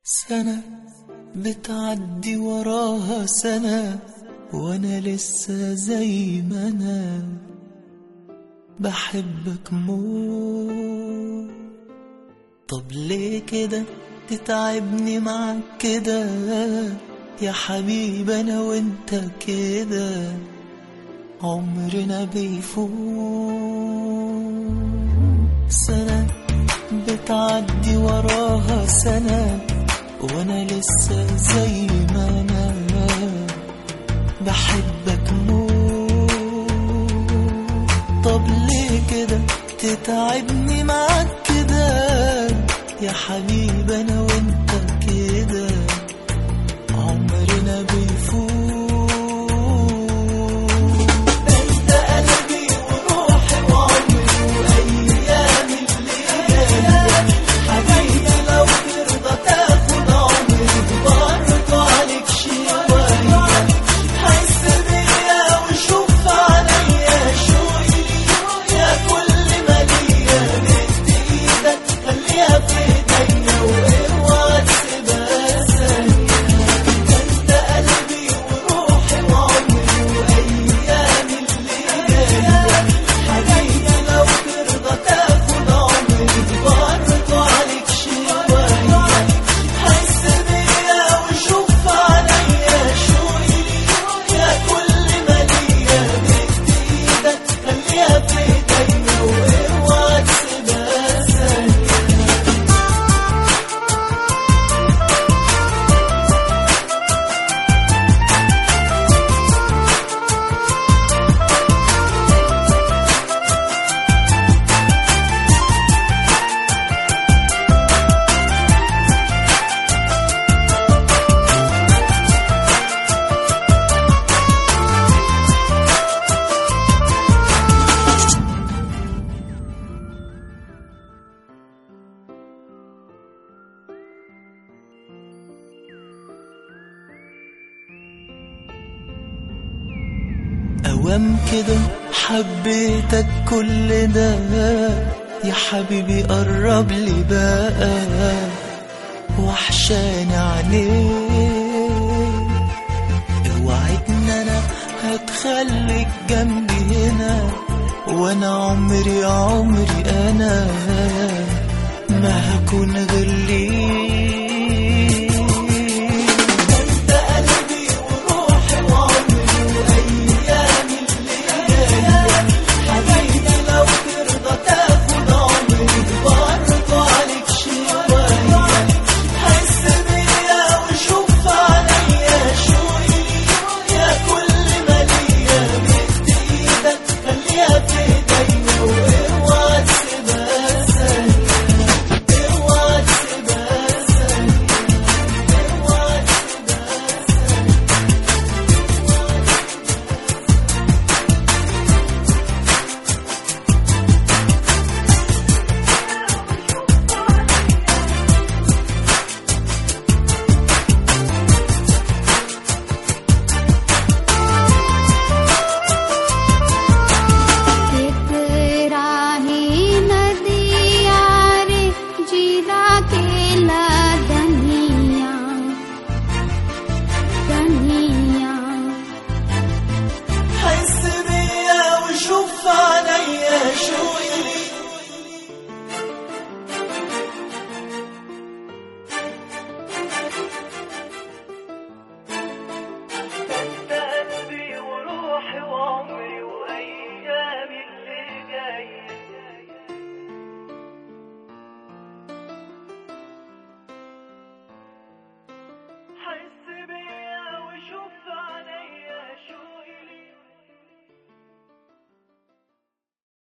سنة بتعدي وراها سنة وانا لسه زي ما انا بحبك موت طب ليه كده تتعبني معاك كده يا حبيب انا وانت كده عمرنا بيفوت سنة بتعدي وراها سنة وانا لسه زي ما انا بحبك موت طب ليه كده تتعبني معاك كده يا حبيب انا وانت كده عمرنا بيفوت انت قلبي وروحي وعمري وايامي اللي حبيبي لو ترضى تاخد عمري برضه عليك شوية حس بيا وشوف عليا شوقي يا كل ما ليا مد ايدك خليها في ايديا واوعى تسيبها ثانية انت قلبي وروحي وعمري وايامي اللي جاية حبيبي لو ترضى تاخد عمري برضه عليك شوية حس بيا وشوف عليا شوقي يا كل ما ليا مد ايدك خليها في ايديا واوعى تسيبها ثانية أوام كده حبيتك كل ده يا حبيبي قرب لي بقى وحشاني عليك اوعدني ان انا هتخليك جنبي هنا وانا عمري عمري انا ما هكون غير